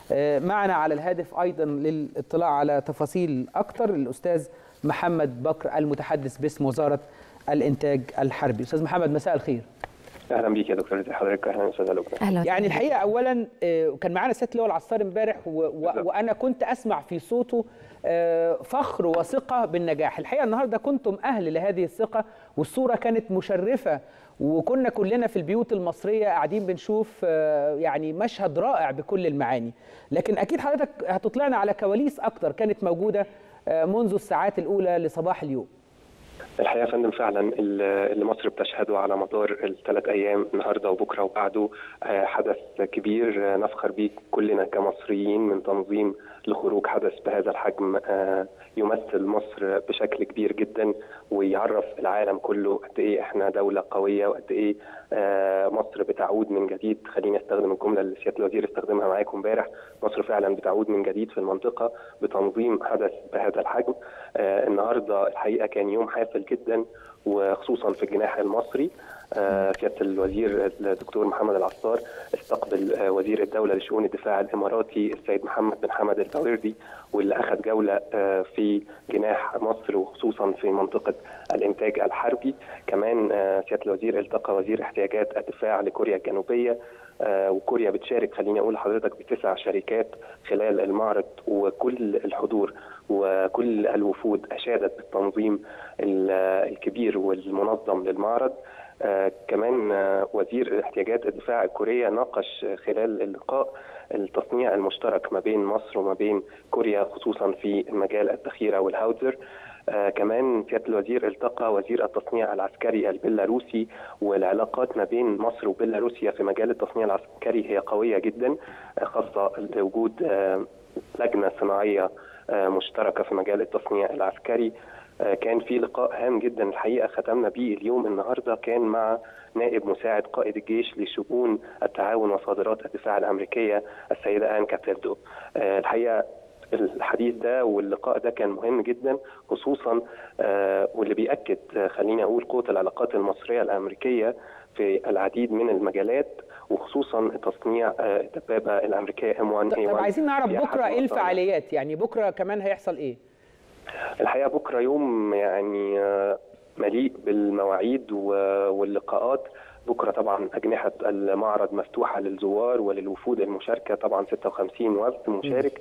معنا على الهاتف ايضا للاطلاع على تفاصيل اكثر الاستاذ محمد بكر المتحدث باسم وزاره الانتاج الحربي استاذ محمد مساء الخير اهلا بيك يا دكتور ازي حضرتك اهلا استاذ لبنى اهلا يعني الحقيقه اولا كان معانا سياده اللواء العصار امبارح و... و... وانا كنت اسمع في صوته فخر وثقه بالنجاح الحقيقه النهارده كنتم اهل لهذه الثقه والصوره كانت مشرفه وكنا كلنا في البيوت المصريه قاعدين بنشوف يعني مشهد رائع بكل المعاني لكن اكيد حضرتك هتطلعنا على كواليس اكتر كانت موجوده منذ الساعات الاولى لصباح اليوم الحقيقه يا فندم فعلا اللي مصر بتشهده على مدار الثلاث ايام النهارده وبكره وبعده حدث كبير نفخر به كلنا كمصريين من تنظيم لخروج حدث بهذا الحجم يمثل مصر بشكل كبير جدا ويعرف العالم كله قد ايه احنا دوله قويه وقد ايه مصر بتعود من جديد خليني استخدم الجمله اللي سياده الوزير استخدمها معاكم امبارح مصر فعلا بتعود من جديد في المنطقه بتنظيم حدث بهذا الحجم النهارده الحقيقه كان يوم حافل جدا وخصوصا في الجناح المصري سياده الوزير الدكتور محمد العصار استقبل وزير الدوله لشؤون الدفاع الاماراتي السيد محمد بن حمد الباوردي واللي اخذ جوله في جناح مصر وخصوصا في منطقه الانتاج الحربي كمان سياده الوزير التقى وزير احتياجات الدفاع لكوريا الجنوبيه وكوريا بتشارك خليني اقول لحضرتك بتسع شركات خلال المعرض وكل الحضور وكل الوفود اشادت بالتنظيم الكبير والمنظم للمعرض آه كمان آه وزير احتياجات الدفاع الكورية ناقش خلال اللقاء التصنيع المشترك ما بين مصر وما بين كوريا خصوصا في المجال الذخيرة والهاوزر آه كمان سياده الوزير التقى وزير التصنيع العسكري البيلاروسي والعلاقات ما بين مصر وبيلاروسيا في مجال التصنيع العسكري هي قويه جدا خاصه لوجود لجنه صناعيه مشتركه في مجال التصنيع العسكري كان في لقاء هام جدا الحقيقه ختمنا به اليوم النهارده كان مع نائب مساعد قائد الجيش لشؤون التعاون وصادرات الدفاع الامريكيه السيده ان كابيلدو الحقيقه الحديث ده واللقاء ده كان مهم جدا خصوصا واللي بياكد خليني اقول قوه العلاقات المصريه الامريكيه في العديد من المجالات وخصوصا تصنيع الدبابه الامريكيه ام 1 طب عايزين نعرف بكره ايه الفعاليات يعني بكره كمان هيحصل ايه الحقيقه بكره يوم يعني مليء بالمواعيد واللقاءات بكره طبعا اجنحه المعرض مفتوحه للزوار وللوفود المشاركه طبعا 56 وفد مشارك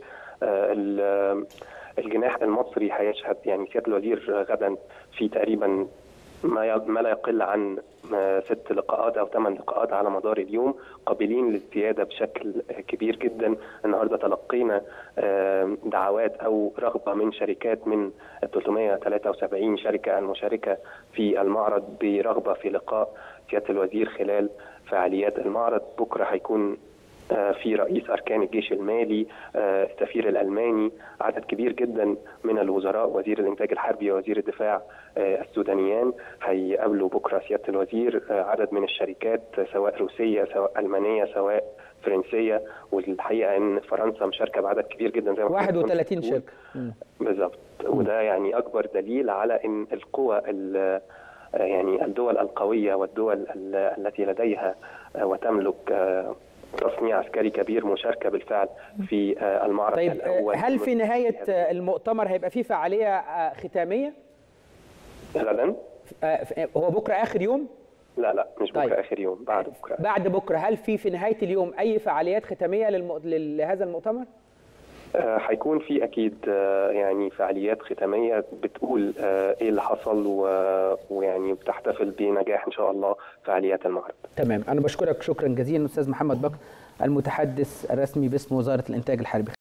الجناح المصري هيشهد يعني سياده الوزير غدا في تقريبا ما ما لا يقل عن ست لقاءات او ثمان لقاءات على مدار اليوم قابلين للزياده بشكل كبير جدا النهارده تلقينا دعوات او رغبه من شركات من 373 شركه المشاركه في المعرض برغبه في لقاء سياده الوزير خلال فعاليات المعرض بكره هيكون في رئيس اركان الجيش المالي السفير الالماني عدد كبير جدا من الوزراء وزير الانتاج الحربي ووزير الدفاع السودانيان هيقابلوا بكره سياده الوزير عدد من الشركات سواء روسيه سواء المانيه سواء فرنسيه والحقيقه ان فرنسا مشاركه بعدد كبير جدا زي ما 31 شركه بالظبط وده يعني اكبر دليل على ان القوى يعني الدول القويه والدول التي لديها وتملك تصنيع عسكري كبير مشاركه بالفعل في المعرض طيب الأول هل في نهايه المؤتمر هيبقى في فعاليه ختاميه؟ غدا هو بكره اخر يوم؟ لا لا مش بكره طيب. اخر يوم بعد بكره بعد بكره هل في في نهايه اليوم اي فعاليات ختاميه للم... لهذا المؤتمر؟ هيكون في اكيد يعني فعاليات ختاميه بتقول ايه اللي حصل ويعني بتحتفل بنجاح ان شاء الله فعاليات المعرض. تمام انا بشكرك شكرا جزيلا استاذ محمد بكر المتحدث الرسمي باسم وزاره الانتاج الحربي.